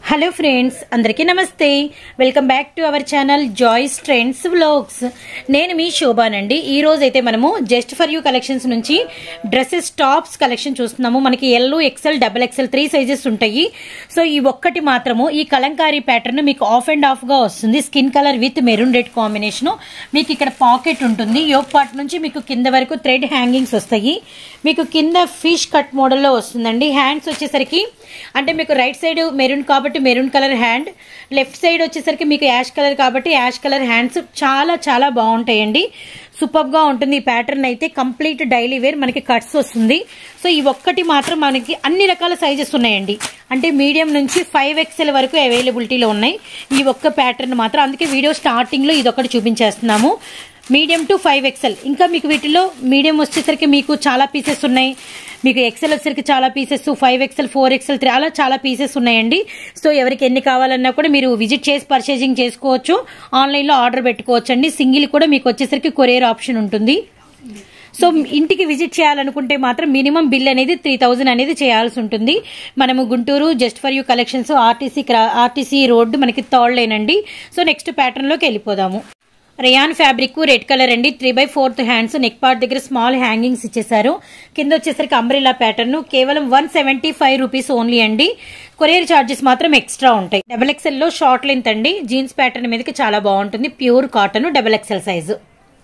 hello friends అందరికీ namaste welcome back to our channel Joys Trends Vlogs నేను మీ శోభానండి ఈ రోజు అయితే మనము జస్ట్ ఫర్ యూ కలెక్షన్స్ నుంచి డ్రెస్సెస్ టాప్స్ కలెక్షన్ చూస్తున్నాము మనకి L XL double XL three sizes ఉంటాయి సో ఈ ఒక్కటి మాత్రము ఈ కలంకారీ ప్యాటర్న్ మీకు ఆఫ్ అండ్ ఆఫ్ గా వస్తుంది skin colour with maroon red combination మీకు ఇక్కడ పాకెట్ ఉంటుంది యోగ్ పార్ట్ నుంచి మీకు కింద వరకు థ్రెడ్ హ్యాంగింగ్స్ వస్తాయి మీకు కింద ఫిష్ కట్ మోడల్లో వస్తుందండి హ్యాండ్స్ వచ్చేసరికి అంటే మీకు రైట్ సైడ్ మెరూన్ కాబట్టి maroon colour hand left side వచ్చేసరికి మీకు యాష్ కలర్ కాబట్టి యాష్ కలర్ హ్యాండ్స్ చాలా చాలా బాగుంటాయండి సూపర్ గా ఉంటుంది ఈ ప్యాటర్న్ అయితే కంప్లీట్ డైలీ వేర్ మనకి కట్స్ వస్తుంది సో ఈ ఒక్కటి మాత్రం మనకి అన్ని రకాల సైజెస్ ఉన్నాయండి అంటే మీడియం నుంచి ఫైవ్ ఎక్స్ఎల్ వరకు అవైలబిలిటీలో ఉన్నాయి ఈ ఒక్క ప్యాటర్న్ మాత్రం అందుకే వీడియో స్టార్టింగ్ లో ఇది ఒకటి చూపించేస్తున్నాము మీడియం టు ఫైవ్ ఎక్స్ఎల్ ఇంకా మీకు వీటిలో మీడియం వచ్చేసరికి మీకు చాలా పీసెస్ ఉన్నాయి మీకు ఎక్సెల్ వచ్చేసరికి చాలా pieces five XL four XL three అలా చాలా పీసెస్ ఉన్నాయండి సో ఎవరికి ఎన్ని కావాలన్నా కూడా మీరు విజిట్ చేసి పర్చేసింగ్ చేసుకోవచ్చు ఆన్లైన్లో ఆర్డర్ పెట్టుకోవచ్చు అండి సింగిల్ కూడా మీకు వచ్చేసరికి కొరియర్ ఆప్షన్ ఉంటుంది సో ఇంటికి విజిట్ చేయాలనుకుంటే మాత్రం మినిమం బిల్ అనేది త్రీ థౌజండ్ అనేది చేయాల్సి ఉంటుంది మనము Guntur Just for you Collections RTC RTC road మనకి థర్డ్ లైన్ అండి సో నెక్స్ట్ ప్యాటర్న్లోకి వెళ్ళిపోదాము రేయాన్ ఫ్యాబ్రిక్ రెడ్ కలర్ అండి three by fourth hands neck part దగ్గర స్మాల్ హ్యాంగింగ్స్ ఇచ్చేసారు కింద వచ్చేసరికి అంబ్రిలా ప్యాటర్న్ కేవలం one seventy five rupees only అండి కొరియర్ ఛార్జెస్ మాత్రం ఎక్స్ట్రా ఉంటాయి డబల్ ఎక్స్ఎల్ లో షార్ట్ లెంత్ అండి జీన్స్ ప్యాటర్న్ మీదకి చాలా బాగుంటుంది pure cotton double XL size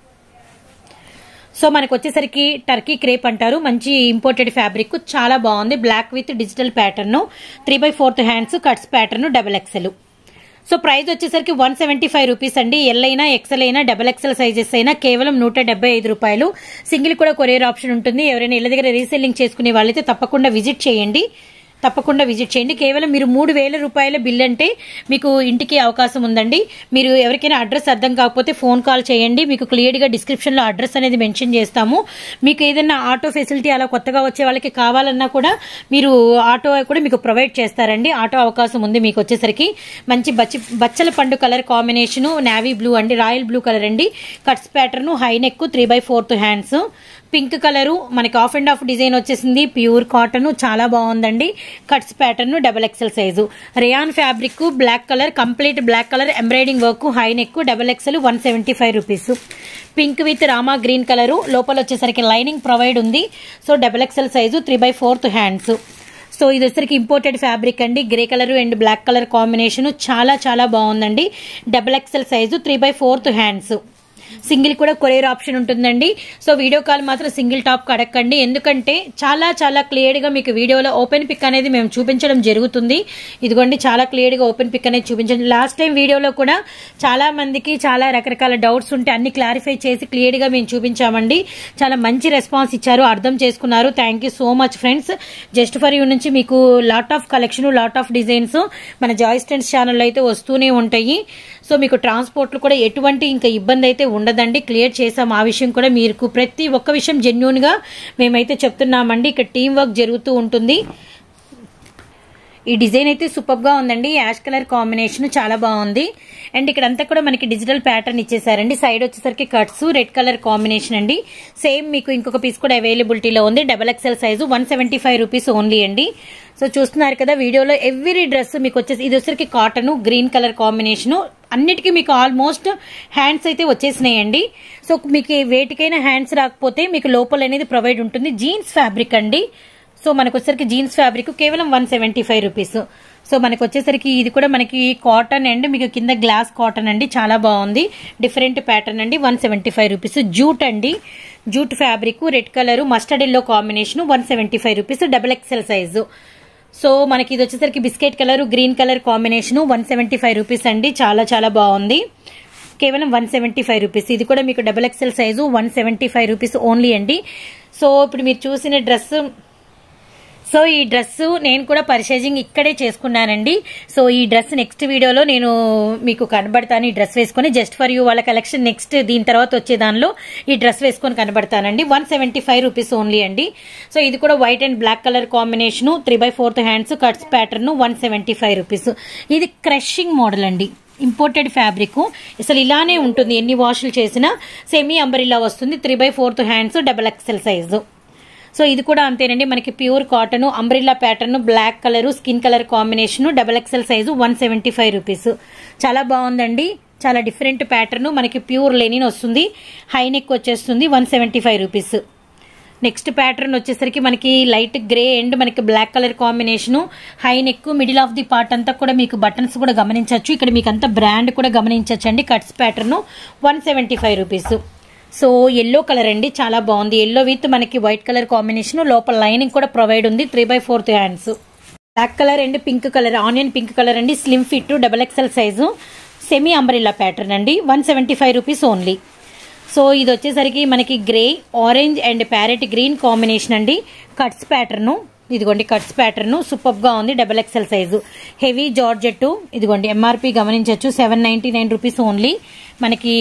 so మనకు వచ్చేసరికి టర్కీ క్రేప్ అంటారు మంచి ఇంపోర్టెడ్ ఫ్యాబ్రిక్ చాలా బాగుంది black with digital pattern three by fourth hands cuts pattern double XL so price వచ్చేసరికి వన్ సెవెంటీ ఫైవ్ రూపీస్ అండి ఎల్ అయినా ఎక్సెల్ అయినా డబల్ ఎక్సెల్ సైజెస్ అయినా కేవలం నూట డెబ్బై ఐదు రూపాయలు సింగిల్ కూడా కొరియర్ ఆప్షన్ ఉంటుంది ఎవరైనా ఇళ్ళ దగ్గర రీసెల్లింగ్ చేసుకునే వాళ్ళైతే తప్పకుండా విజిట్ చేయండి తప్పకుండా విజిట్ చేయండి కేవలం మీరు మూడు వేల రూపాయల బిల్ అంటే మీకు ఇంటికి అవకాశం ఉందండి మీరు ఎవరికైనా అడ్రస్ అర్థం కాకపోతే ఫోన్ కాల్ చేయండి మీకు క్లియర్గా డిస్క్రిప్షన్లో అడ్రస్ అనేది మెన్షన్ చేస్తాము మీకు ఏదైనా ఆటో ఫెసిలిటీ అలా కొత్తగా వచ్చే వాళ్ళకి కావాలన్నా కూడా మీరు ఆటో కూడా మీకు ప్రొవైడ్ చేస్తారండి ఆటో అవకాశం ఉంది మీకు వచ్చేసరికి మంచి బచ్చి బచ్చల పండు కలర్ కాంబినేషన్ నావీ బ్లూ అండి రాయల్ బ్లూ కలర్ అండి cuts pattern high neck three by fourth hands pink colour మనకి ఆఫ్ అండ్ ఆఫ్ డిజైన్ వచ్చేసింది ప్యూర్ కాటన్ చాలా బాగుందండి cuts pattern double XL size rayon fabric black colour complete black colour embroidering work high neck double XL one seventy five rupees pink with Rama green colour లోపల వచ్చేసరికి lining provide ఉంది so double XL size three by fourth hands so ఇది వచ్చరికి imported fabric అండి grey colour and black colour combination చాలా చాలా బాగుందండి double XL size three by fourth hands single కూడా కొరియర్ ఆప్షన్ ఉంటుందండి సో వీడియో కాల్ మాత్రం సింగిల్ టాప్ అడగండి ఎందుకంటే చాలా చాలా క్లియర్గా మీకు వీడియోలో ఓపెన్ పిక్ అనేది మేము చూపించడం జరుగుతుంది ఇదిగోండి చాలా క్లియర్గా ఓపెన్ పిక్ అనేది చూపించండి లాస్ట్ టైం వీడియోలో కూడా చాలా మందికి చాలా రకరకాల డౌట్స్ ఉంటే అన్ని క్లారిఫై చేసి క్లియర్గా మేము చూపించామండి చాలా మంచి రెస్పాన్స్ ఇచ్చారు అర్థం చేసుకున్నారు thank so much friends Just for You నుంచి మీకు lot of collection lot of designs మన జాయిస్ ట్రెండ్స్ ఛానల్లో అయితే వస్తూనే ఉంటాయి సో మీకు ట్రాన్స్పోర్ట్లు కూడా ఎటువంటి ఇంకా ఇబ్బంది అయితే ఉండదండి క్లియర్ చేసాం ఆ విషయం కూడా మీకు ప్రతి ఒక్క విషయం జెన్యున్గా మేమైతే చెప్తున్నామండి ఇక్కడ టీం వర్క్ జరుగుతూ ఉంటుంది ఈ డిజైన్ అయితే సూపర్ గా ఉందండి యాష్ కలర్ కాంబినేషన్ చాలా బాగుంది అండ్ ఇక్కడ అంతా కూడా మనకి డిజిటల్ ప్యాటర్న్ ఇచ్చేసారండి సైడ్ వచ్చేసరికి కట్స్ రెడ్ కలర్ కాంబినేషన్ అండి సేమ్ మీకు ఇంకొక పీస్ కూడా అవైలబిలిటీలో ఉంది double XL size one seventy five rupees only అండి సో చూస్తున్నారు కదా వీడియోలో ఎవ్రీ డ్రెస్ మీకు వచ్చేసి ఇది వచ్చరికి కాటన్ గ్రీన్ కలర్ కాంబినేషన్ అన్నిటికీ మీకు ఆల్మోస్ట్ హ్యాండ్స్ అయితే వచ్చేసినాయండి సో మీకు వేటికైనా హ్యాండ్స్ రాకపోతే మీకు లోపల అనేది ప్రొవైడ్ ఉంటుంది జీన్స్ ఫ్యాబ్రిక్ అండి సో మనకు వచ్చేసరికి జీన్స్ ఫ్యాబ్రిక్ కేవలం one seventy five rupees so మనకు వచ్చేసరికి ఇది కూడా మనకి కాటన్ అండ్ మీకు కింద గ్లాస్ కాటన్ అండి చాలా బాగుంది డిఫరెంట్ ప్యాటర్న్ అండి one seventy five rupees jute అండి jute fabric red colour mustard yellow combination one seventy five rupees double XL size so మనకి ఇది వచ్చేసరికి biscuit colour green colour combination one seventy five rupees అండి చాలా చాలా బాగుంది కేవలం వన్ సెవెంటీ ఫైవ్ రూపీస్ ఇది కూడా మీకు double XL size one seventy five rupees only అండి సో ఇప్పుడు మీరు చూసిన డ్రెస్ సో ఈ డ్రెస్ నేను కూడా పర్చేజింగ్ ఇక్కడే చేసుకున్నానండి సో ఈ డ్రెస్ నెక్స్ట్ వీడియోలో నేను మీకు కనబడతాను ఈ డ్రెస్ వేసుకొని జస్ట్ ఫర్ యూ వాళ్ళ కలెక్షన్ నెక్స్ట్ దీని తర్వాత వచ్చే దానిలో ఈ డ్రెస్ వేసుకొని కనబడతానండి one seventy five rupees only అండి సో ఇది కూడా white and black colour combination three by fourth hands cuts pattern one seventy five rupees ఇది క్రషింగ్ మోడల్ అండి ఇంపోర్టెడ్ ఫ్యాబ్రిక్ అసలు ఇలానే ఉంటుంది ఎన్ని వాషులు చేసినా సెమీ అంబరిలా వస్తుంది three by fourth hands double XL size so ఇది కూడా అంతేనండి మనకి pure cotton umbrella pattern black colour skin colour combination double XL size one seventy five rupees చాలా బాగుందండి చాలా డిఫరెంట్ ప్యాటర్న్ మనకి ప్యూర్ లెనిన్ వస్తుంది హై నెక్ వచ్చేస్తుంది one seventy five rupees next pattern వచ్చేసరికి మనకి లైట్ గ్రే అండ్ మనకి black colour combination high neck middle of the part అంతా కూడా మీకు బటన్స్ కూడా గమనించవచ్చు ఇక్కడ మీకు అంతా బ్రాండ్ కూడా గమనించవచ్చు అండి cuts pattern one seventy five rupees so yellow colour అండి చాలా బాగుంది ఎల్లో విత్ మనకి వైట్ కలర్ కాంబినేషన్ లోపల లైనింగ్ కూడా ప్రొవైడ్ ఉంది three by fourth hands black colour and pink colour onion pink colour అండి slim fit double XL size semi umbrella pattern అండి one seventy five rupees only so ఇది వచ్చేసరికి మనకి grey orange and parrot green combination అండి cuts pattern ఇదిగోండి cuts pattern సూపర్గా ఉంది double XL size heavy georgette ఇదిగోండి ఎంఆర్పి గమనించవచ్చు seven ninety nine rupees only మనకి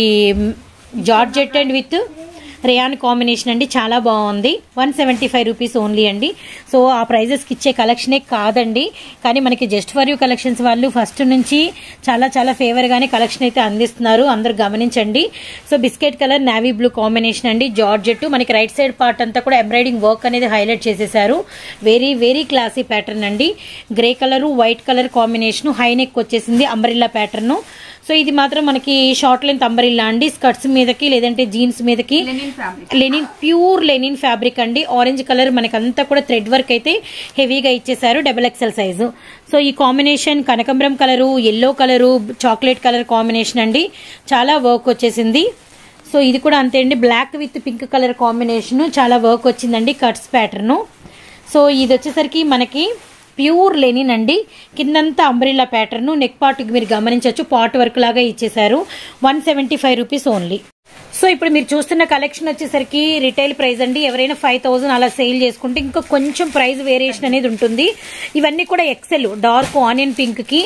georgette and with rayon combination అండి చాలా బాగుంది one seventy five rupees only అండి సో ఆ ప్రైజెస్కి ఇచ్చే కలెక్షనే కాదండి కానీ మనకి జస్ట్ ఫర్ యూ కలెక్షన్స్ వాళ్ళు ఫస్ట్ నుంచి చాలా చాలా ఫేవర్గానే కలెక్షన్ అయితే అందిస్తున్నారు అందరు గమనించండి so biscuit colour navy blue combination అండి జార్జెట్ మనకి రైట్ సైడ్ పార్ట్ అంతా కూడా ఎంబ్రాయిడింగ్ వర్క్ అనేది హైలైట్ చేసేసారు వెరీ వెరీ క్లాసీ ప్యాటర్న్ అండి grey colour white colour combination high neck వచ్చేసింది అంబ్రిల్లా ప్యాటర్న్ సో ఇది మాత్రం మనకి షార్ట్ లెంత్ అంబరిల్లా అండి స్కర్ట్స్ మీదకి లేదంటే జీన్స్ మీదకి linen fabric linen pure linen fabric అండి ఆరెంజ్ కలర్ మనకి అంతా కూడా థ్రెడ్ వర్క్ అయితే హెవీగా ఇచ్చేసారు డబుల్ ఎక్సెల్ సైజు సో ఈ కాంబినేషన్ కనకంబరం colour yellow colour chocolate colour combination అండి చాలా వర్క్ వచ్చేసింది సో ఇది కూడా అంతే అండి black with pink colour combination చాలా వర్క్ వచ్చిందండి కట్స్ ప్యాటర్న్ సో ఇది వచ్చేసరికి మనకి ప్యూర్ లెనిన్ అండి కిందంతా అంబ్రిల్లా ప్యాటర్న్ నెక్ పార్ట్కి మీరు గమనించవచ్చు పాట్ వర్క్ లాగా ఇచ్చేసారు one seventy five rupees only so ఇప్పుడు మీరు చూస్తున్న కలెక్షన్ వచ్చేసరికి రిటైల్ ప్రైస్ అండి ఎవరైనా ఫైవ్ థౌసండ్ అలా సేల్ చేసుకుంటే ఇంకా కొంచెం ప్రైస్ వేరియేషన్ అనేది ఉంటుంది ఇవన్నీ కూడా ఎక్సెల్ డార్క్ ఆనియన్ పింక్ కి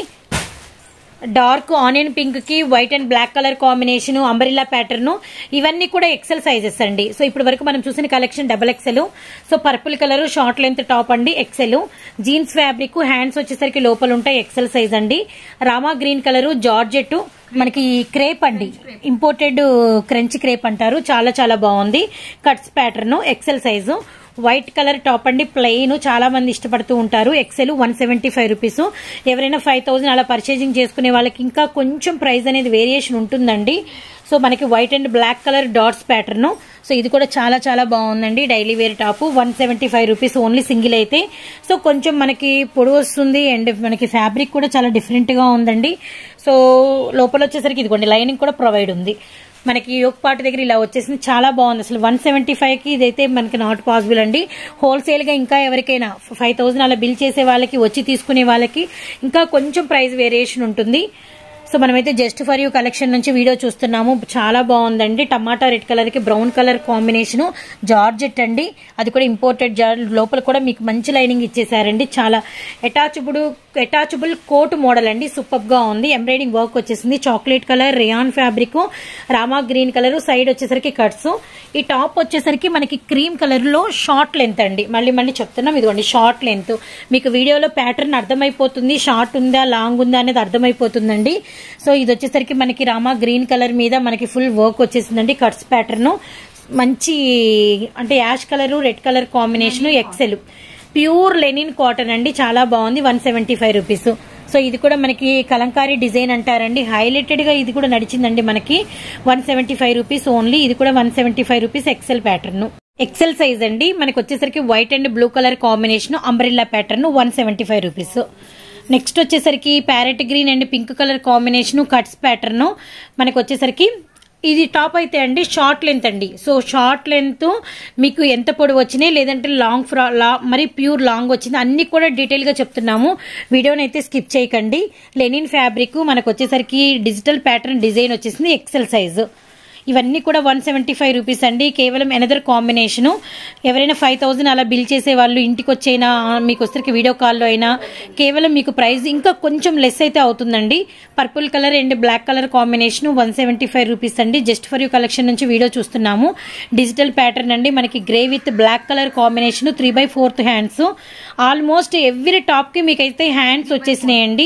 డార్క్ ఆనియన్ పింక్ కి white and black colour combination umbrella pattern ఇవన్నీ కూడా ఎక్సెల్ సైజెస్ అండి సో ఇప్పటి వరకు మనం చూసిన collection double XL so purple colour short length top అండి ఎక్సెల్ జీన్స్ ఫ్యాబ్రిక్ హ్యాండ్స్ వచ్చేసరికి లోపల ఉంటాయి ఎక్సెల్ సైజ్ అండి రామా గ్రీన్ కలర్ జార్జెట్ మనకి క్రేప్ అండి ఇంపోర్టెడ్ క్రంచ్ క్రేప్ అంటారు చాలా చాలా బాగుంది cuts pattern XL size white colour top అండి ప్లెయిన్ చాలా మంది ఇష్టపడుతూ ఉంటారు XL one seventy five rupees ఎవరైనా ఫైవ్ థౌసండ్ అలా పర్చేజింగ్ చేసుకునే వాళ్ళకి ఇంకా కొంచెం ప్రైస్ అనేది వేరియేషన్ ఉంటుందండి సో మనకి white and black colour dots pattern so ఇది కూడా చాలా చాలా బాగుందండి daily wear top one seventy five rupees only single అయితే సో కొంచెం మనకి పొడవు వస్తుంది అండ్ మనకి ఫ్యాబ్రిక్ కూడా చాలా డిఫరెంట్గా ఉందండి సో లోపల వచ్చేసరికి ఇదిగోండి లైనింగ్ కూడా ప్రొవైడ్ ఉంది మనకి యోగ్ పార్ట్ దగ్గర ఇలా వచ్చేసింది చాలా బాగుంది అసలు వన్ సెవెంటీ ఫైవ్ కి ఇదైతే మనకి నాట్ పాసిబుల్ అండి హోల్సేల్ గా ఇంకా ఎవరికైనా ఫైవ్ థౌసండ్ అలా బిల్ చేసే వాళ్ళకి వచ్చి తీసుకునే వాళ్ళకి ఇంకా కొంచెం ప్రైస్ వేరియేషన్ ఉంటుంది సో మనమైతే జస్ట్ ఫర్ యూ కలెక్షన్ నుంచి వీడియో చూస్తున్నాము చాలా బాగుందండి టమాటా రెడ్ కలర్ కి బ్రౌన్ కలర్ కాంబినేషన్ జార్జెట్ అండి అది కూడా ఇంపోర్టెడ్ జార్ లోపల కూడా మీకు మంచి లైనింగ్ ఇచ్చేసారండి చాలా అటాచబుల్ అటాచబుల్ కోట్ మోడల్ అండి సూపర్ గా ఉంది ఎంబ్రాయిడింగ్ వర్క్ వచ్చేసింది chocolate colour rayon fabric Rama green colour side వచ్చేసరికి కట్స్ ఈ టాప్ వచ్చేసరికి మనకి క్రీమ్ కలర్ లో షార్ట్ లెంత్ అండి మళ్ళీ మళ్ళీ చెప్తున్నాం ఇదిగోండి షార్ట్ లెంత్ మీకు వీడియోలో ప్యాటర్న్ అర్థమైపోతుంది షార్ట్ ఉందా లాంగ్ ఉందా అనేది అర్థమైపోతుందండి సో ఇది వచ్చేసరికి మనకి రామా గ్రీన్ కలర్ మీద మనకి ఫుల్ వర్క్ వచ్చేసిందండి కట్స్ ప్యాటర్న్ మంచి అంటే ash colour red colour combination XL pure linen cotton అండి చాలా బాగుంది one seventy five rupees so ఇది కూడా మనకి కలంకారీ డిజైన్ అంటారండి హైలైటెడ్ గా ఇది కూడా నడిచిందండి మనకి one seventy five rupees only ఇది కూడా one seventy five rupees XL pattern XL size అండి మనకి వచ్చేసరికి white and blue colour combination umbrella pattern one seventy five rupees next వచ్చేసరికి parrot green and pink colour combination cuts pattern మనకి వచ్చేసరికి ఇది top అయితే అండి షార్ట్ లెంత్ అండి సో షార్ట్ లెంత్ మీకు ఎంత పొడవు వచ్చినాయి లేదంటే లాంగ్ ఫ్రా లా మరి ప్యూర్ లాంగ్ వచ్చింది అన్ని కూడా డీటెయిల్ గా చెప్తున్నాము వీడియోని అయితే స్కిప్ చేయకండి లెనిన్ ఫ్యాబ్రిక్ మనకు వచ్చేసరికి డిజిటల్ ప్యాటర్న్ డిజైన్ వచ్చేసింది ఎక్సెల్ సైజు ఇవన్నీ కూడా వన్ సెవెంటీ ఫైవ్ రూపీస్ అండి కేవలం ఎనదర్ కాంబినేషను ఎవరైనా ఫైవ్ థౌసండ్ అలా బిల్ చేసే వాళ్ళు ఇంటికి వచ్చైనా మీకు వస్తే వీడియో కాల్లో అయినా కేవలం మీకు ప్రైస్ ఇంకా కొంచెం లెస్ అయితే అవుతుందండి purple colour and black colour combination one seventy five rupees అండి జస్ట్ ఫర్ యూ కలెక్షన్ నుంచి వీడియో చూస్తున్నాము డిజిటల్ ప్యాటర్న్ అండి మనకి grey with black colour combination three by fourth hands almost every top కి మీకైతే హ్యాండ్స్ వచ్చేసినాయండి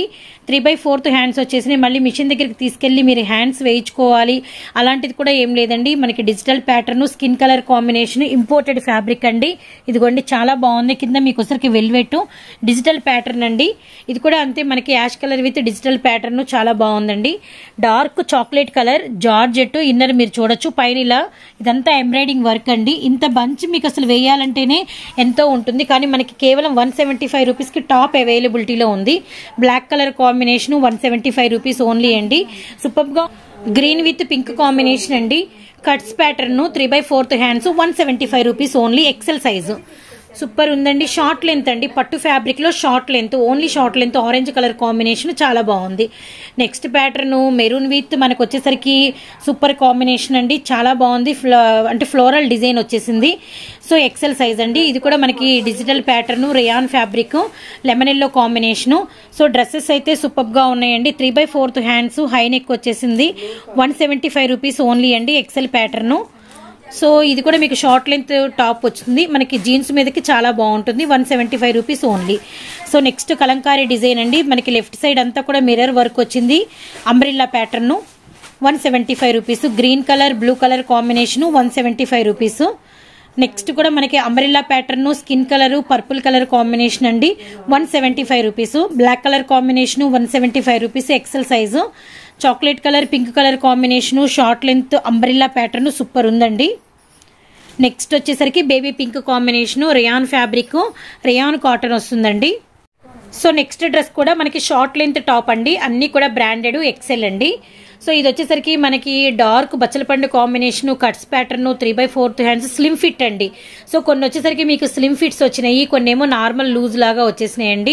త్రీ బై ఫోర్త్ హ్యాండ్స్ వచ్చేసి మళ్ళీ మిషన్ దగ్గరికి తీసుకెళ్ళి మీరు హ్యాండ్స్ వేయించుకోవాలి అలాంటిది కూడా ఏం లేదండి మనకి digital pattern skin colour combination imported fabric అండి ఇదిగోండి చాలా బాగుంది కింద మీకు ఒకసారికి వెల్వెట్ డిజిటల్ ప్యాటర్న్ అండి ఇది కూడా అంతే మనకి ash colour with digital pattern చాలా బాగుందండి dark chocolate colour georgette inner మీరు చూడొచ్చు పైన ఇలా ఇదంతా ఎంబ్రాయిడింగ్ వర్క్ అండి ఇంత బంచ్ మీకు అసలు వేయాలంటేనే ఎంతో ఉంటుంది కానీ మనకి కేవలం వన్ సెవెంటీ ఫైవ్ రూపీస్కి టాప్ అవైలబిలిటీలో ఉంది black colour combination one seventy five rupees only అండి సూపర్గా గ్రీన్ విత్ పింక్ కాంబినేషన్ అండి cuts pattern three by fourth hands one seventy five rupees only XL size super ఉందండి షార్ట్ లెంత్ అండి పట్టు fabric లో short length only short length orange colour combination చాలా బాగుంది next pattern maroon with మనకు వచ్చేసరికి super combination అండి చాలా బాగుంది ఫ్లో అంటే ఫ్లోరల్ డిజైన్ వచ్చేసింది సో ఎక్సెల్ సైజ్ అండి ఇది కూడా మనకి digital pattern rayon fabric lemon yellow combination so dresses అయితే సూపర్ గా ఉన్నాయండి three by fourth hands high neck వచ్చేసింది one seventy five rupees only అండి ఎక్సెల్ ప్యాటర్న్ సో ఇది కూడా మీకు షార్ట్ లెంత్ టాప్ వచ్చింది మనకి జీన్స్ మీదకి చాలా బాగుంటుంది one seventy five rupees only so next kalamkari design అండి మనకి లెఫ్ట్ సైడ్ అంతా కూడా మిర్రర్ వర్క్ వచ్చింది umbrella pattern one seventy five rupees green colour blue colour combination one seventy five rupees next కూడా మనకి umbrella pattern skin colour purple colour combination అండి one seventy five rupees black colour combination one seventy five rupees XL size chocolate colour pink colour combination short length umbrella pattern super ఉందండి next వచ్చేసరికి baby pink combination rayon fabric rayon cotton వస్తుందండి so next dress కూడా మనకి short length top అండి అన్ని కూడా branded XL అండి so ఇది వచ్చేసరికి మనకి డార్క్ బచ్చలపండు combination cuts pattern three by fourth hands slim fit అండి సో కొన్ని వచ్చేసరికి మీకు స్లిమ్ ఫిట్స్ వచ్చినాయి కొన్ని ఏమో నార్మల్ లూజ్ లాగా వచ్చేసినాయండి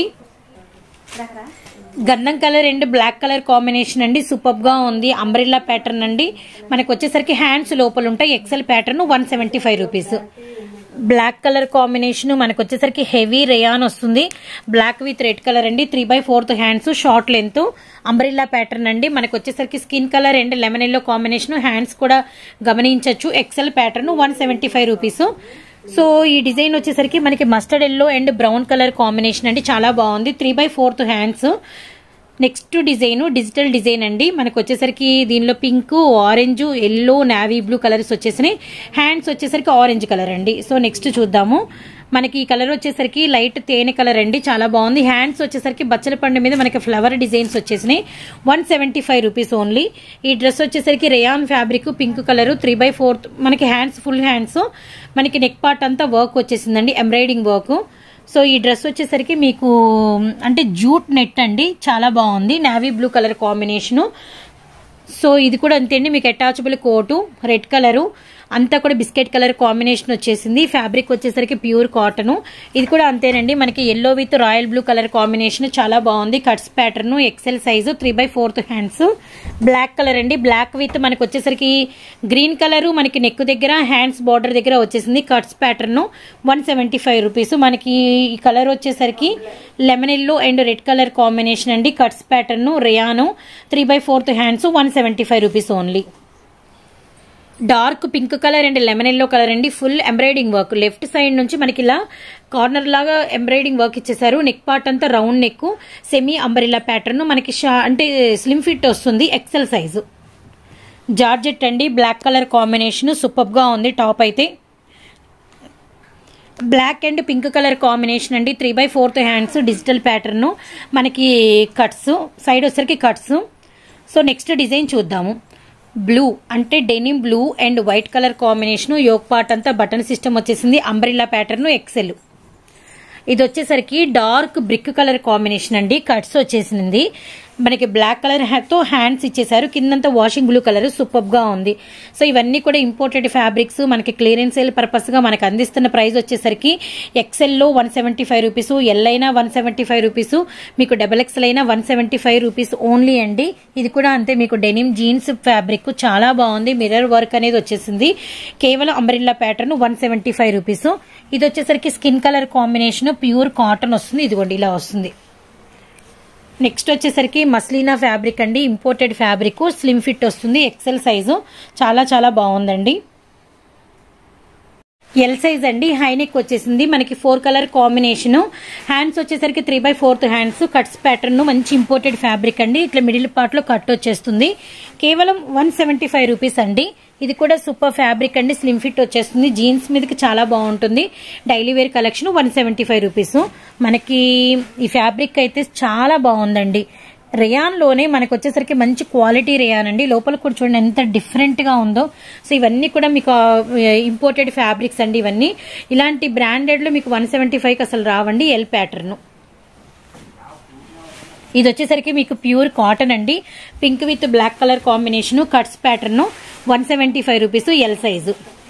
గంధం colour and black colour combination అండి సూపర్ గా ఉంది అంబ్రిల్లా ప్యాటర్న్ అండి మనకు వచ్చేసరికి హ్యాండ్స్ లోపల ఉంటాయి XL pattern one seventy five rupees black colour combination మనకు వచ్చేసరికి హెవీ రేయాన్ వస్తుంది బ్లాక్ విత్ రెడ్ కలర్ అండి three by fourth hands short length umbrella pattern అండి మనకు వచ్చేసరికి skin colour and lemon yellow combination hands కూడా గమనించవచ్చు XL pattern one seventy five rupees so ఈ డిజైన్ వచ్చేసరికి మనకి mustard yellow and brown colour combination అండి చాలా బాగుంది three by fourth hands next design digital design అండి మనకు వచ్చేసరికి దీనిలో pink orange yellow navy blue colours వచ్చేసినాయి హ్యాండ్స్ వచ్చేసరికి ఆరెంజ్ కలర్ అండి సో నెక్స్ట్ చూద్దాము మనకి ఈ కలర్ వచ్చేసరికి లైట్ తేనె కలర్ అండి చాలా బాగుంది హ్యాండ్స్ వచ్చేసరికి బచ్చల పండు మీద మనకి ఫ్లవర్ డిజైన్స్ వచ్చేసినాయి one seventy five rupees only ఈ డ్రెస్ వచ్చేసరికి rayon fabric pink colour three by fourth మనకి హ్యాండ్స్ ఫుల్ హ్యాండ్స్ మనకి నెక్ పార్ట్ అంతా వర్క్ వచ్చేసిందండి ఎంబ్రాయిడింగ్ వర్క్ సో ఈ డ్రెస్ వచ్చేసరికి మీకు అంటే జూట్ నెట్ అండి చాలా బాగుంది navy blue colour combination so ఇది కూడా అంతే అండి మీకు అటాచబుల్ కోటు రెడ్ కలరు అంతా కూడా బిస్కెట్ కలర్ కాంబినేషన్ వచ్చేసింది ఫ్యాబ్రిక్ వచ్చేసరికి ప్యూర్ కాటన్ ఇది కూడా అంతేనండి మనకి yellow with royal blue colour combination చాలా బాగుంది cuts pattern XL size three by fourth hands black colour అండి బ్లాక్ విత్ మనకి వచ్చేసరికి గ్రీన్ కలర్ మనకి నెక్ దగ్గర హ్యాండ్స్ బార్డర్ దగ్గర వచ్చేసింది cuts pattern one seventy five rupees మనకి ఈ కలర్ వచ్చేసరికి lemon yellow and red colour combination అండి cuts pattern rayon three by fourth hands one seventy five rupees only dark pink colour and lemon yellow colour అండి full embroidering work left side నుంచి మనకి ఇలా corner లాగా embroidering work ఇచ్చేసారు neck part అంతా round neck semi umbrella pattern మనకి షా అంటే స్లిమ్ ఫిట్ వస్తుంది ఎక్సెల్ సైజు జార్జెట్ అండి బ్లాక్ కలర్ కాంబినేషన్ సూపర్గా ఉంది టాప్ అయితే black and pink colour combination అండి three by fourth hands digital pattern మనకి కట్స్ సైడ్ వచ్చేసరికి కట్స్ సో నెక్స్ట్ డిజైన్ చూద్దాము బ్లూ అంటే denim blue and white colour combination yoke part అంతా బటన్ సిస్టమ్ వచ్చేసింది అంబ్రిల్లా ప్యాటర్న్ ఎక్సెల్ ఇది వచ్చేసరికి dark brick colour combination అండి కట్స్ వచ్చేసింది మనకి బ్లాక్ కలర్ తో హ్యాండ్స్ ఇచ్చేసారు కిందంతా వాషింగ్ బ్లూ కలర్ సూపర్ గా ఉంది సో ఇవన్నీ కూడా ఇంపోర్టెడ్ ఫ్యాబ్రిక్స్ మనకి క్లియరెన్స్ సేల్ పర్పస్ గా మనకి అందిస్తున్న ప్రైస్ వచ్చేసరికి ఎక్సెల్ లో one seventy five rupees L అయినా వన్ సెవెంటీ ఫైవ్ రూపీస్ మీకు డబల్ ఎక్సెల్ అయినా one seventy five rupees only అండి ఇది కూడా అంతే మీకు డెనిమ్ జీన్స్ ఫ్యాబ్రిక్ చాలా బాగుంది మిర్రర్ వర్క్ అనేది వచ్చేసింది కేవలం umbrella pattern one seventy five rupees ఇది వచ్చేసరికి skin colour combination pure cotton వస్తుంది ఇదిగోండి ఇలా వస్తుంది నెక్స్ట్ వచ్చేసరికి మస్లీనా ఫ్యాబ్రిక్ అండి ఇంపోర్టెడ్ ఫ్యాబ్రిక్ స్లిమ్ ఫిట్ వస్తుంది ఎక్సెల్ సైజు చాలా చాలా బాగుందండి ఎల్ సైజ్ అండి హై నెక్ వచ్చేసింది మనకి ఫోర్ కలర్ కాంబినేషన్ హ్యాండ్స్ వచ్చేసరికి three by fourth hands cuts pattern మంచి ఇంపోర్టెడ్ ఫ్యాబ్రిక్ అండి ఇట్లా మిడిల్ పార్ట్ లో కట్ వచ్చేస్తుంది కేవలం వన్ సెవెంటీ ఫైవ్ రూపీస్ అండి ఇది కూడా సూపర్ ఫ్యాబ్రిక్ అండి స్లిమ్ ఫిట్ వచ్చేస్తుంది జీన్స్ మీదకి చాలా బాగుంటుంది daily wear collection one seventy five rupees మనకి ఈ ఫ్యాబ్రిక్ అయితే చాలా బాగుందండి రేయాన్లోనే మనకు వచ్చేసరికి మంచి క్వాలిటీ రేయాన్ అండి లోపల కూడా చూడండి ఎంత డిఫరెంట్గా ఉందో సో ఇవన్నీ కూడా మీకు ఇంపోర్టెడ్ ఫ్యాబ్రిక్స్ అండి ఇవన్నీ ఇలాంటి బ్రాండెడ్లో మీకు వన్ సెవెంటీ ఫైవ్కి అసలు రావండి ఎల్ ప్యాటర్న్ ఇది వచ్చేసరికి మీకు ప్యూర్ కాటన్ అండి pink with black colour combination cuts pattern one seventy five rupees L size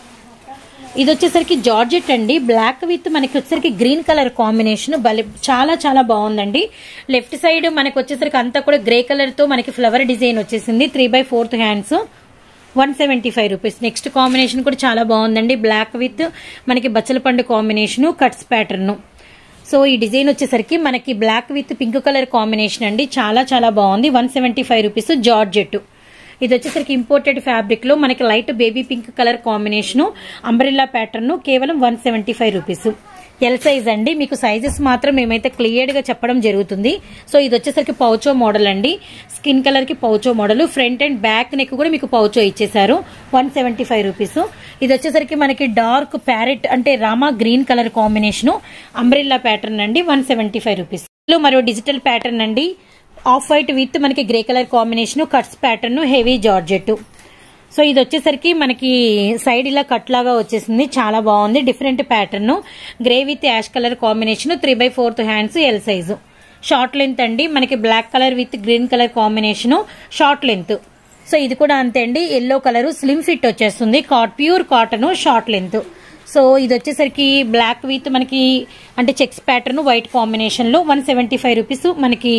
ఇది వచ్చేసరికి జార్జెట్ అండి బ్లాక్ విత్ మనకి వచ్చేసరికి గ్రీన్ కలర్ కాంబినేషన్ భలే చాలా చాలా బాగుందండి లెఫ్ట్ సైడ్ మనకి వచ్చేసరికి అంతా కూడా గ్రే కలర్ తో మనకి ఫ్లవర్ డిజైన్ వచ్చేసింది three by fourth hands one seventy five rupees next combination కూడా చాలా బాగుందండి బ్లాక్ విత్ మనకి బచ్చల పండు కాంబినేషన్ కట్స్ ప్యాటర్న్ సో ఈ డిజైన్ వచ్చేసరికి మనకి black with pink colour combination అండి చాలా చాలా బాగుంది one seventy five rupees georgette ఇది వచ్చేసరికి ఇంపోర్టెడ్ ఫ్యాబ్రిక్ లో మనకి light baby pink colour combination umbrella pattern కేవలం one seventy five rupees L size అండి మీకు సైజెస్ మాత్రం మేమైతే క్లియర్ గా చెప్పడం జరుగుతుంది సో ఇది వచ్చేసరికి పౌచో మోడల్ అండి స్కిన్ కలర్ కి poncho model front and back neck కూడా మీకు పౌచో ఇచ్చేసారు వన్ సెవెంటీ ఫైవ్ రూపీస్ ఇది వచ్చేసరికి మనకి డార్క్ ప్యారెట్ అంటే Rama green colour combination umbrella pattern అండి వన్ సెవెంటీ ఫైవ్ రూపీస్ మరో డిజిటల్ ప్యాటర్న్ అండి ఆఫ్ వైట్ విత్ మనకి grey colour combination cuts pattern heavy georgette so ఇది వచ్చేసరికి మనకి సైడ్ ఇలా కట్ లాగా వచ్చేసింది చాలా బాగుంది different pattern grey with ash colour combination three by fourth hands L size short length అండి మనకి black colour with green colour combination short length so ఇది కూడా అంతే అండి ఎల్లో కలర్ స్లిమ్ ఫిట్ వచ్చేస్తుంది pure cotton short length so ఇది వచ్చేసరికి black with మనకి అంటే చెక్స్ ప్యాటర్న్ వైట్ కాంబినేషన్ లో వన్ సెవెంటీ ఫైవ్ రూపీస్ మనకి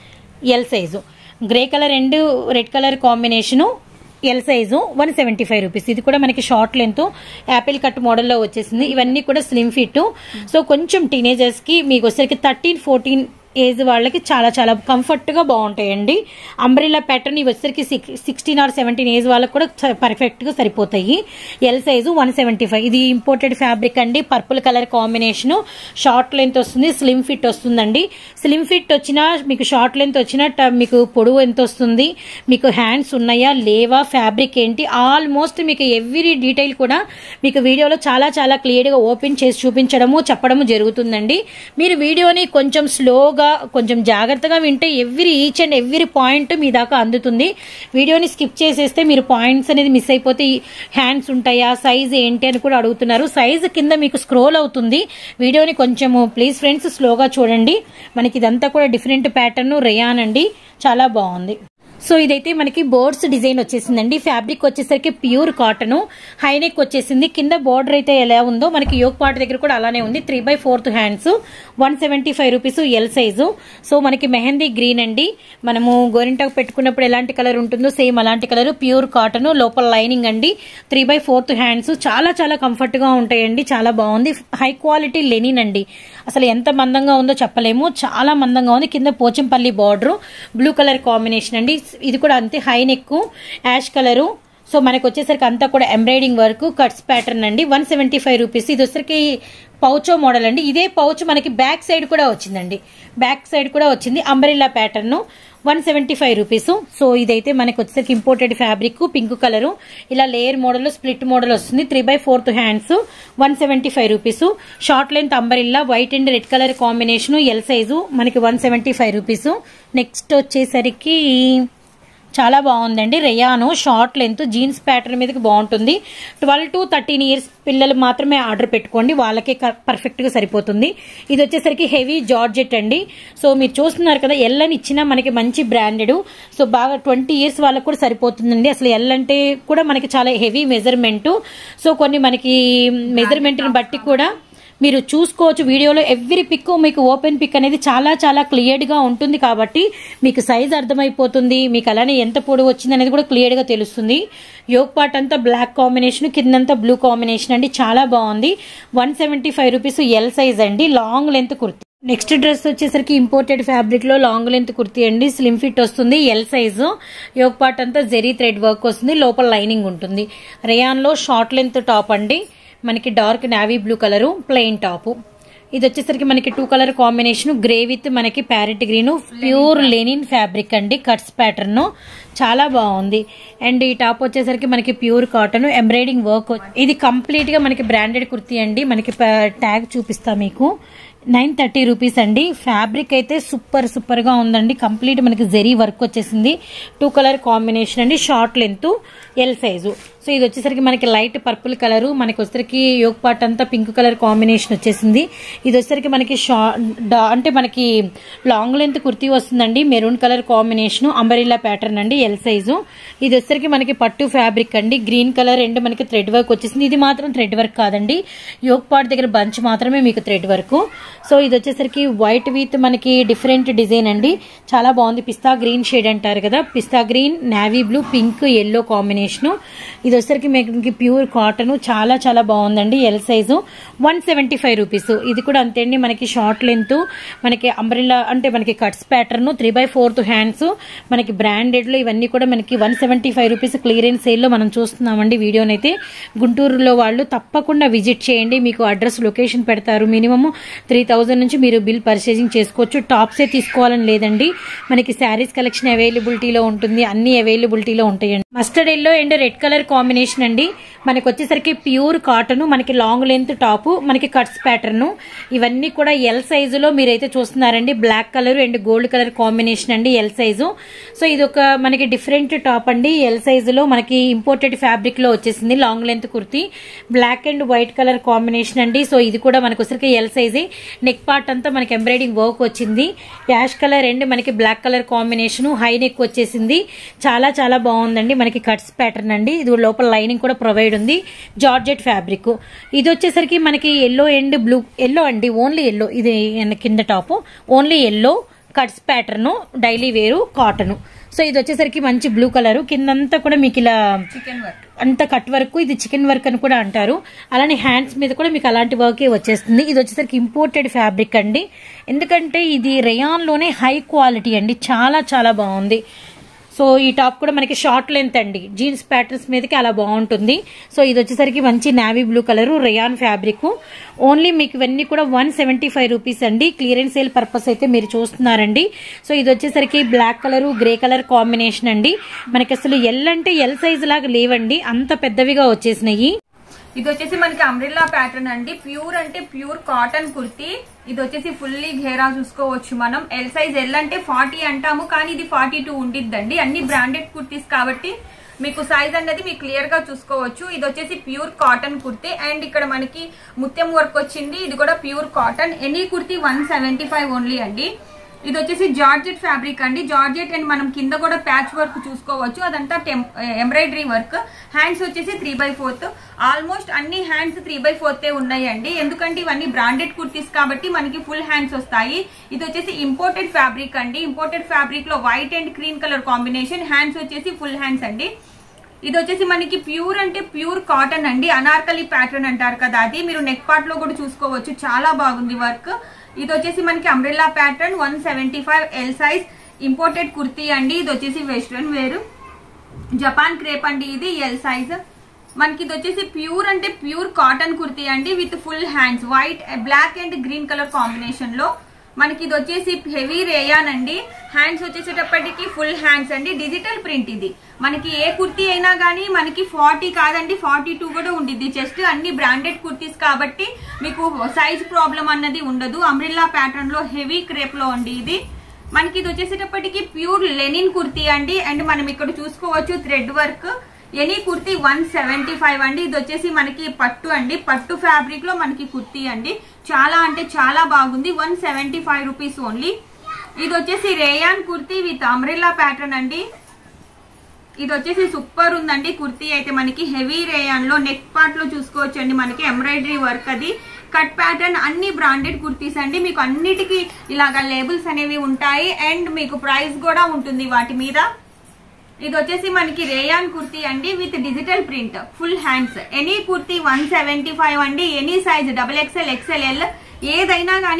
L size grey colour and red colour combination L size one seventy five rupees ఇది కూడా మనకి షార్ట్ లెంత్ యాపిల్ కట్ మోడల్లో వచ్చేసింది ఇవన్నీ కూడా స్లిమ్ ఫిట్ సో కొంచెం టీనేజర్స్ కి మీకు వచ్చేసరికి థర్టీన్ ఫోర్టీన్ ఏజ్ వాళ్ళకి చాలా చాలా కంఫర్ట్ గా బాగుంటాయండి అంబ్రిల్లా ప్యాటర్న్ ఇవి వచ్చేసరికి సిక్స్టీన్ ఆర్ సెవెంటీన్ ఏజ్ వాళ్ళకి కూడా పర్ఫెక్ట్ గా సరిపోతాయి L size one seventy five ఇది ఇంపోర్టెడ్ ఫ్యాబ్రిక్ అండి purple colour combination short length వస్తుంది స్లిమ్ ఫిట్ వస్తుందండి స్లిమ్ ఫిట్ వచ్చినా మీకు షార్ట్ లెంత్ వచ్చినా ట- మీకు పొడవు ఎంత వస్తుంది మీకు హ్యాండ్స్ ఉన్నాయా లేవా ఫ్యాబ్రిక్ ఏంటి ఆల్మోస్ట్ మీకు ఎవ్రీ డీటెయిల్ కూడా మీకు వీడియోలో చాలా చాలా క్లియర్ గా ఓపెన్ చేసి చూపించడము చెప్పడము జరుగుతుందండి మీరు వీడియోని కొంచెం స్లోగా కొంచెం జాగ్రత్తగా వింటే every each and every point మీ దాకా అందుతుంది వీడియోని స్కిప్ చేసేస్తే మీరు పాయింట్స్ అనేది మిస్ అయిపోతే హ్యాండ్స్ ఉంటాయా సైజ్ ఏంటి అని కూడా అడుగుతున్నారు సైజ్ కింద మీకు స్క్రోల్ అవుతుంది వీడియోని కొంచెము ప్లీజ్ ఫ్రెండ్స్ స్లోగా చూడండి మనకి ఇదంతా కూడా డిఫరెంట్ ప్యాటర్న్ రేయాన్ అండి చాలా బాగుంది సో ఇదైతే మనకి బోర్డ్స్ డిజైన్ వచ్చేసిందండి ఫ్యాబ్రిక్ వచ్చేసరికి ప్యూర్ కాటన్ హైనెక్ వచ్చేసింది కింద బోర్డర్ అయితే ఎలా ఉందో మనకి యోగ్ పార్ట్ దగ్గర కూడా అలానే ఉంది three by fourth hands one seventy five rupees L size so మనకి మెహందీ గ్రీన్ అండి మనము గోరింటాకు పెట్టుకున్నప్పుడు ఎలాంటి కలర్ ఉంటుందో సేమ్ అలాంటి కలర్ ప్యూర్ కాటన్ లోపల లైనింగ్ అండి త్రీ బై ఫోర్త్ హ్యాండ్స్ చాలా చాలా కంఫర్ట్ గా ఉంటాయండి చాలా బాగుంది హై క్వాలిటీ లెనిన్ అండి అసలు ఎంత మందంగా ఉందో చెప్పలేము చాలా మందంగా ఉంది కింద Pochampally border blue colour combination అండి ఇది కూడా అంతే high neck ash colour so మనకు వచ్చేసరికి అంతా కూడా ఎంబ్రాయిడింగ్ వర్క్ కట్స్ ప్యాటర్న్ అండి వన్ సెవెంటీ ఫైవ్ రూపీస్ ఇది వచ్చరికి పౌచో మోడల్ అండి ఇదే పౌచ్ మనకి బ్యాక్ సైడ్ కూడా వచ్చిందండి బ్యాక్ సైడ్ కూడా వచ్చింది umbrella pattern one seventy five rupees so ఇదైతే మనకి వచ్చేసరికి ఇంపోర్టెడ్ ఫ్యాబ్రిక్ పింక్ కలర్ ఇలా లేయర్ మోడల్ స్ప్లిట్ మోడల్ వస్తుంది three by fourth hands one seventy five rupees short length umbrella white and red colour combination L size మనకి one seventy five rupees next వచ్చేసరికి చాలా బాగుందండి rayon short length jeans pattern మీదకి బాగుంటుంది twelve to thirteen years పిల్లలు మాత్రమే order పెట్టుకోండి వాళ్ళకే పర్ఫెక్ట్ గా సరిపోతుంది ఇది వచ్చేసరికి హెవీ జార్జెట్ అండి సో మీరు చూస్తున్నారు కదా ఎల్ అని ఇచ్చినా మనకి మంచి బ్రాండెడ్ సో బాగా ట్వంటీ ఇయర్స్ వాళ్ళకి కూడా సరిపోతుందండి అసలు ఎల్ అంటే కూడా మనకి చాలా హెవీ మెజర్మెంట్ సో కొన్ని మనకి మెజర్మెంట్ బట్టి కూడా మీరు చూసుకోవచ్చు వీడియోలో ఎవ్రీ పిక్ మీకు ఓపెన్ పిక్ అనేది చాలా చాలా క్లియర్డ్ గా ఉంటుంది కాబట్టి మీకు సైజ్ అర్థమైపోతుంది మీకు అలానే ఎంత పొడవు వచ్చింది అనేది కూడా క్లియర్ గా తెలుస్తుంది యోగ్ పార్ట్ అంతా బ్లాక్ కాంబినేషన్ కిందంతా బ్లూ కాంబినేషన్ అండి చాలా బాగుంది one seventy five rupees L size అండి long length kurti next dress వచ్చేసరికి ఇంపోర్టెడ్ ఫ్యాబ్రిక్ లో లాంగ్ లెంత్ కుర్తీ అండి స్లిమ్ ఫిట్ వస్తుంది ఎల్ సైజు యోగ్ పార్ట్ అంతా జెరీ థ్రెడ్ వర్క్ వస్తుంది లోపల లైనింగ్ ఉంటుంది రేయాన్ లో షార్ట్ లెంత్ టాప్ అండి మనకి dark navy blue colour plain top ఇది వచ్చేసరికి మనకి two colour combination grey with మనకి parrot green pure linen fabric అండి కట్స్ ప్యాటర్న్ చాలా బాగుంది అండ్ ఈ టాప్ వచ్చేసరికి మనకి ప్యూర్ కాటన్ ఎంబ్రాయిడింగ్ వర్క్ ఇది కంప్లీట్ గా మనకి బ్రాండెడ్ కుర్తీ అండి మనకి ట్యాగ్ చూపిస్తా మీకు నైన్ థర్టీ రూపీస్ అండి ఫ్యాబ్రిక్ అయితే సూపర్ సూపర్ గా ఉందండి కంప్లీట్ మనకి జెరీ వర్క్ వచ్చేసింది టూ కలర్ కాంబినేషన్ అండి short length L size so ఇది వచ్చేసరికి మనకి లైట్ పర్పుల్ కలర్ మనకి వచ్చేసరికి యోగ్ పార్ట్ అంతా పింక్ కలర్ కాంబినేషన్ వచ్చేసింది ఇది వచ్చేసరికి మనకి షా డా- అంటే మనకి లాంగ్ లెంత్ కుర్తీ వస్తుందండి maroon colour combination umbrella pattern అండి ఎల్ సైజు ఇది వచ్చేసరికి మనకి పట్టు ఫ్యాబ్రిక్ అండి గ్రీన్ కలర్ అండ్ మనకి థ్రెడ్ వర్క్ వచ్చేసింది ఇది మాత్రం థ్రెడ్ వర్క్ కాదండి యోగ్ పార్ట్ దగ్గర బంచ్ మాత్రమే మీకు థ్రెడ్ వర్క్ సో ఇది వచ్చేసరికి వైట్ విత్ మనకి డిఫరెంట్ డిజైన్ అండి చాలా బాగుంది పిస్తా గ్రీన్ షేడ్ అంటారు కదా pista green navy blue pink yellow combination ఇది వచ్చేసరికి మీకు ప్యూర్ కాటన్ చాలా చాలా బాగుందండి L size one seventy five rupees ఇది కూడా అంతే అండి మనకి షార్ట్ లెంత్ మనకి అంబ్రిల్లా అంటే మనకి cuts pattern three by fourth hands మనకి బ్రాండెడ్ లో ఇవన్నీ కూడా మనకి one seventy five rupees clearance sale లో మనం చూస్తున్నామండి వీడియోనైతే గుంటూరులో వాళ్ళు తప్పకుండా విజిట్ చేయండి మీకు అడ్రస్ లొకేషన్ పెడతారు మినిమం త్రీ థౌజండ్ నుంచి మీరు బిల్ పర్చేసింగ్ చేసుకోవచ్చు టాప్సే తీసుకోవాలని లేదండి మనకి శారీస్ కలెక్షన్ అవైలబిలిటీలో ఉంటుంది అన్ని అవైలబిలిటీలో ఉంటాయండి mustard yellow and red colour combination అండి మనకి వచ్చేసరికి ప్యూర్ కాటన్ మనకి లాంగ్ లెంత్ టాప్ మనకి కట్స్ ప్యాటర్న్ ఇవన్నీ కూడా ఎల్ సైజులో మీరైతే చూస్తున్నారండి black colour and gold colour combination అండి ఎల్ సైజు సో ఇది ఒక మనకి డిఫరెంట్ టాప్ అండి ఎల్ సైజులో మనకి ఇంపోర్టెడ్ ఫ్యాబ్రిక్ లో వచ్చేసింది long length kurti black and white colour combination అండి సో ఇది కూడా మనకి వచ్చరికి ఎల్ సైజే నెక్ పార్ట్ అంతా మనకి ఎంబ్రాయిడింగ్ వర్క్ వచ్చింది యాష్ కలర్ అండ్ మనకి black colour combination high neck వచ్చేసింది చాలా చాలా బాగుందండి మనకి కట్స్ ప్యాటర్న్ అండి ఇది లోపల లైనింగ్ కూడా ప్రొవైడ్ ఉంది జార్జెట్ ఫ్యాబ్రిక్ ఇది వచ్చేసరికి మనకి ఎల్లో అండ్ బ్లూ ఎల్లో అండి ఓన్లీ ఎల్లో ఇది కింద top only yellow cuts pattern daily wear cotton so ఇది వచ్చేసరికి మంచి బ్లూ కలర్ కిందంతా కూడా మీకు ఇలా చికెన్ వర్క్ అంత కట్ వర్క్ ఇది చికెన్ వర్క్ అని కూడా అంటారు అలానే హ్యాండ్స్ మీద కూడా మీకు అలాంటి వర్కే వచ్చేస్తుంది ఇది వచ్చేసరికి ఇంపోర్టెడ్ ఫ్యాబ్రిక్ అండి ఎందుకంటే ఇది రేయాన్ లోనే హై క్వాలిటీ అండి చాలా చాలా బాగుంది సో ఈ టాప్ కూడా మనకి షార్ట్ లెంత్ అండి జీన్స్ ప్యాటర్న్స్ మీదకి అలా బాగుంటుంది సో ఇది వచ్చేసరికి మంచి navy blue colour rayon fabric only మీకు ఇవన్నీ కూడా వన్ సెవెంటీ ఫైవ్ రూపీస్ అండి క్లియరెన్స్ సేల్ పర్పస్ అయితే మీరు చూస్తున్నారండి సో ఇది వచ్చేసరికి black colour grey colour combination అండి మనకి అసలు ఎల్ అంటే ఎల్ సైజ్ లాగా లేవండి అంత పెద్దవిగా వచ్చేసినాయి ఇది వచ్చేసి మనకి అంబ్రిల్లా ప్యాటర్న్ అండి ప్యూర్ అంటే ప్యూర్ కాటన్ కుర్తీ ఇది వచ్చేసి ఫుల్లీ ఘేరా చూసుకోవచ్చు మనం ఎల్ సైజ్ ఎల్ అంటే ఫార్టీ అంటాము కానీ ఇది ఫార్టీ టూ ఉండిద్దండి అన్ని బ్రాండెడ్ కుర్తీస్ కాబట్టి మీకు సైజ్ అనేది మీకు క్లియర్ గా చూసుకోవచ్చు ఇది వచ్చేసి ప్యూర్ కాటన్ కుర్తీ అండ్ ఇక్కడ మనకి ముత్యం వర్క్ వచ్చింది ఇది కూడా pure cotton any kurti one seventy five only అండి ఇది వచ్చేసి జార్జెట్ ఫ్యాబ్రిక్ అండి జార్జెట్ అండ్ మనం కింద కూడా ప్యాచ్ వర్క్ చూసుకోవచ్చు అదంతా ఎంబ్రాయిడరీ వర్క్ హ్యాండ్స్ వచ్చేసి త్రీ బై ఫోర్త్ ఆల్మోస్ట్ అన్ని హ్యాండ్స్ త్రీ బై ఫోర్త్ ఉన్నాయండి ఎందుకంటే ఇవన్నీ బ్రాండెడ్ కుర్తీస్ కాబట్టి మనకి ఫుల్ హ్యాండ్స్ వస్తాయి ఇది వచ్చేసి ఇంపోర్టెడ్ ఫ్యాబ్రిక్ అండి ఇంపోర్టెడ్ ఫ్యాబ్రిక్ లో white and cream colour combination hands వచ్చేసి ఫుల్ హ్యాండ్స్ అండి ఇది వచ్చేసి మనకి ప్యూర్ అంటే ప్యూర్ కాటన్ అండి అనార్కలి ప్యాటర్న్ అంటారు కదా అది మీరు నెక్ పార్ట్ లో కూడా చూసుకోవచ్చు చాలా బాగుంది వర్క్ ఇది వచ్చేసి మనకి umbrella pattern one seventy five L size imported kurti అండి ఇది వచ్చేసి వెస్ట్రన్ వేరు జపాన్ క్రేప్ అండి ఇది ఎల్ సైజ్ మనకి ఇది వచ్చేసి ప్యూర్ అంటే ప్యూర్ కాటన్ కుర్తీ అండి with full hands white black and green colour combination లో మనకి ఇది వచ్చేసి హెవీ రేయాన్ అండి హ్యాండ్స్ వచ్చేసేటప్పటికి ఫుల్ హ్యాండ్స్ అండి డిజిటల్ ప్రింట్ ఇది మనకి ఏ కుర్తీ అయినా కానీ మనకి ఫార్టీ కాదండి ఫార్టీ టూ కూడా ఉండిద్ది జస్ట్ అన్ని బ్రాండెడ్ కుర్తీస్ కాబట్టి మీకు సైజ్ ప్రాబ్లం అన్నది ఉండదు అమ్రిల్లా ప్యాటర్న్ లో హెవీ క్రేప్ లో అండి ఇది మనకి ఇది వచ్చేసేటప్పటికి ప్యూర్ లెనిన్ కుర్తీ అండి అండ్ మనం ఇక్కడ చూసుకోవచ్చు thread work any kurti one seventy five అండి ఇది వచ్చేసి మనకి పట్టు అండి పట్టు ఫ్యాబ్రిక్ లో మనకి కుర్తీ అండి చాలా అంటే చాలా బాగుంది one seventy five rupees only ఇది వచ్చేసి rayon kurti with umbrella pattern అండి ఇది వచ్చేసి సూపర్ ఉందండి కుర్తీ అయితే మనకి హెవీ రేయాన్ లో నెక్ పార్ట్ లో చూసుకోవచ్చు అండి మనకి ఎంబ్రాయిడరీ వర్క్ అది కట్ ప్యాటర్న్ అన్ని బ్రాండెడ్ కుర్తీస్ అండి మీకు అన్నిటికీ ఇలాగా లేబుల్స్ అనేవి ఉంటాయి అండ్ మీకు ప్రైస్ కూడా ఉంటుంది వాటి మీద ఇది వచ్చేసి మనకి రేయాన్ కుర్తీ అండి with digital print full hands any kurti one seventy five అండి any size double XL XLL ఏదైనా కానీ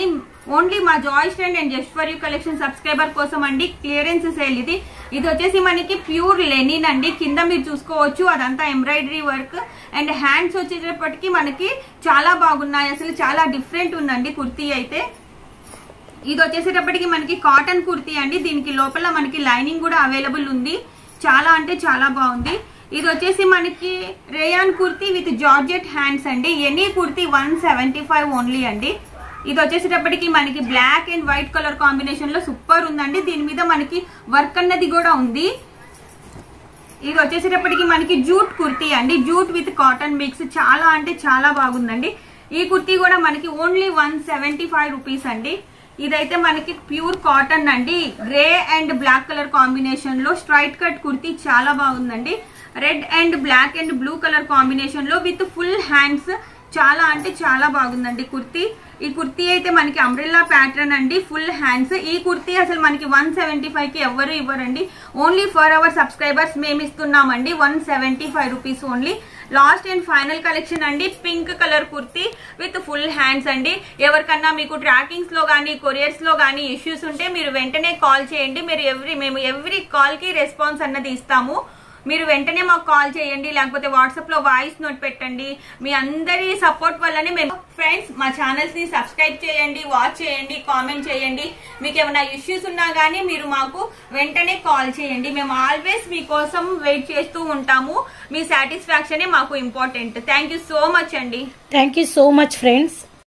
ఓన్లీ మా Joy stand and just for you collection subscriber కోసం అండి క్లియరెన్స్ సేల్ ఇది ఇది వచ్చేసి మనకి ప్యూర్ లెనిన్ అండి కింద మీరు చూసుకోవచ్చు అదంతా ఎంబ్రాయిడరీ వర్క్ అండ్ హ్యాండ్స్ వచ్చేటప్పటికి మనకి చాలా బాగున్నాయి అసలు చాలా డిఫరెంట్ ఉందండి కుర్తీ అయితే ఇది వచ్చేసేటప్పటికి మనకి కాటన్ కుర్తీ అండి దీనికి లోపల మనకి లైనింగ్ కూడా అవైలబుల్ ఉంది చాలా అంటే చాలా బాగుంది ఇది వచ్చేసి మనకి rayon kurti with georgette hands అండి any kurti one seventy five only అండి ఇది వచ్చేసేటప్పటికి మనకి black and white colour combination లో సూపర్ ఉందండి దీని మీద మనకి వర్క్ అన్నది కూడా ఉంది ఇది వచ్చేసేటప్పటికి మనకి జూట్ కుర్తీ అండి జూట్ విత్ కాటన్ మిక్స్ చాలా అంటే చాలా బాగుందండి ఈ కుర్తీ కూడా మనకి only one seventy five rupees అండి ఇదైతే మనకి ప్యూర్ కాటన్ అండి grey and black colour combination లో స్ట్రైట్ కట్ కుర్తీ చాలా బాగుందండి red and black and blue colour combination లో విత్ ఫుల్ హ్యాండ్స్ చాలా అంటే చాలా బాగుందండి కుర్తీ ఈ కుర్తీ అయితే మనకి అంబ్రెల్లా ప్యాటర్న్ అండి ఫుల్ హ్యాండ్స్ ఈ కుర్తీ అసలు మనకి వన్ సెవెంటీ ఫైవ్ కి ఎవరు ఇవ్వరండి ఓన్లీ ఫర్ అవర్ సబ్స్క్రైబర్స్ మేము ఇస్తున్నామండి one seventy five rupees only last and final collection అండి pink colour kurti with full hands అండి ఎవరికన్నా మీకు ట్రాకింగ్స్ లో కానీ కొరియర్స్ లో కానీ ఇష్యూస్ ఉంటే మీరు వెంటనే కాల్ చేయండి మీరు ఎవ్రీ మేము ఎవ్రీ కాల్ కి రెస్పాన్స్ అన్నది ఇస్తాము మీరు వెంటనే మాకు కాల్ చేయండి లేకపోతే వాట్సాప్ లో వాయిస్ నోట్ పెట్టండి మీ అందరి సపోర్ట్ వల్లనే మేము ఫ్రెండ్స్ మా ఛానల్స్ ని సబ్స్క్రైబ్ చేయండి వాచ్ చేయండి కామెంట్ చేయండి మీకు ఏమైనా ఇష్యూస్ ఉన్నా గానీ మీరు మాకు వెంటనే కాల్ చేయండి మేము ఆల్వేస్ మీకోసం వెయిట్ చేస్తూ ఉంటాము మీ సాటిస్ఫాక్షన్ మాకు important thank you so much అండి thank you so much friends